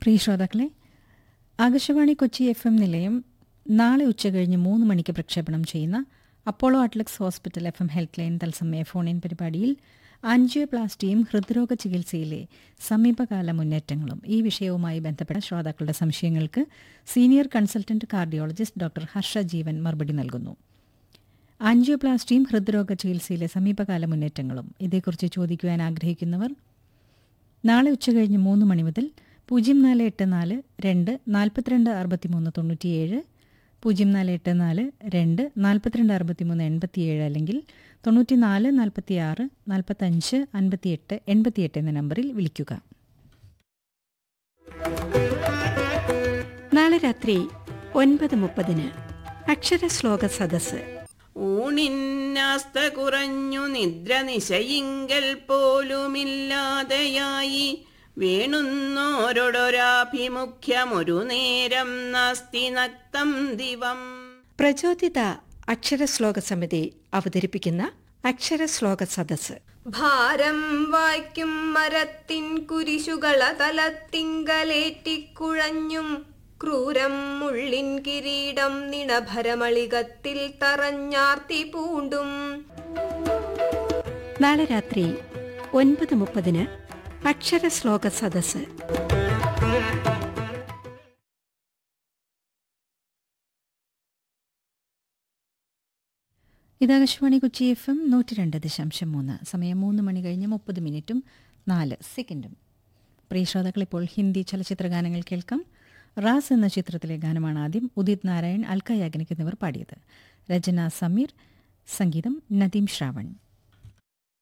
പ്രിയ ശ്രോതാക്കളെ Akashvani Kochi F M നിലയം നാളെ ഉച്ചകഴിഞ്ഞ് മൂന്ന് മണിക്ക് പ്രക്ഷേപണം ചെയ്യുന്ന Apollo Adlux hospital F M health line തത്സമയ ഫോൺ ഇൻ പരിപാടിയിൽ ആൻജിയോപ്ലാസ്റ്റിയും ഹൃദ്രോഗ ചികിത്സയിലെ സമീപകാല മുന്നേറ്റങ്ങളും ഈ വിഷയവുമായി ബന്ധപ്പെട്ട ശ്രോതാക്കളുടെ സംശയങ്ങൾക്ക് senior consultant cardiologist doctor Harsha Jeevan മറുപടി നൽകുന്നു ആൻജിയോപ്ലാസ്റ്റിയും ഹൃദ്രോഗ ചികിത്സയിലെ സമീപകാല മുന്നേറ്റങ്ങളും ഇതേക്കുറിച്ച് ചോദിക്കുവാൻ ആഗ്രഹിക്കുന്നവർ നാളെ ഉച്ചകഴിഞ്ഞ് മൂന്ന് മണി മുതൽ പൂജ്യം നാല് എട്ട് നാല് രണ്ട് നാൽപ്പത്തിരണ്ട് അറുപത്തിമൂന്ന് തൊണ്ണൂറ്റിയേഴ് പൂജ്യം നാല് എട്ട് നാല് രണ്ട് നാൽപ്പത്തിരണ്ട് അറുപത്തിമൂന്ന് എൺപത്തിയേഴ് അല്ലെങ്കിൽ തൊണ്ണൂറ്റിനാല് നാൽപ്പത്തിയാറ് നാൽപ്പത്തഞ്ച് അൻപത്തിയെട്ട് എൺപത്തിയെട്ട് എന്ന നമ്പറിൽ വിളിക്കുക നാളെ രാത്രി ഒൻപത് മുപ്പതിന് അക്ഷരശ്ലോക സദസ്സ് ഊണിന്നാസ്ത കുറഞ്ഞു നിദ്ര നിശയിങ്കൽ പോലുമില്ലാതെയായി വേണുന്നോരൊടൊരാഭിമുഖ്യമൊരു നേരം നാസ്തി നക്തം ദിവം പ്രചോദിത അക്ഷരശ്ലോക സമിതി അവതരിപ്പിക്കുന്ന അക്ഷരശ്ലോക സദസ്സ് ഭാരം വായിക്കും മരത്തിൻ കുരിശുകള തലത്തിങ്കലേറ്റിക്കുഴഞ്ഞും ക്രൂരം മുള്ളിൻ കിരീടം നിണഭരമളികത്തിൽ തറഞ്ഞാർത്തി പൂണ്ടും നാളെ രാത്രി ഒൻപത് മുപ്പതിന് അക്ഷരശ്ലോക സദസ്സ് ഇത് ആകാശവാണി കൊച്ചി എഫ് എം നൂറ്റി രണ്ട് ദശാംശം മൂന്ന് സമയം മൂന്ന് മണി കഴിഞ്ഞ് മുപ്പത് മിനിറ്റും നാല് സെക്കൻഡും പ്രിയ ശ്രോതാക്കൾ ഇപ്പോൾ ഹിന്ദി ചലച്ചിത്ര ഗാനങ്ങൾ കേൾക്കാം റാസ് എന്ന ചിത്രത്തിലെ ഗാനമാണ് ആദ്യം ഉദിത് നാരായൺ അൽക്ക യാഗ്നിക് എന്നിവർ പാടിയത് രചന സമീർ സംഗീതം നദീം ശ്രാവൺ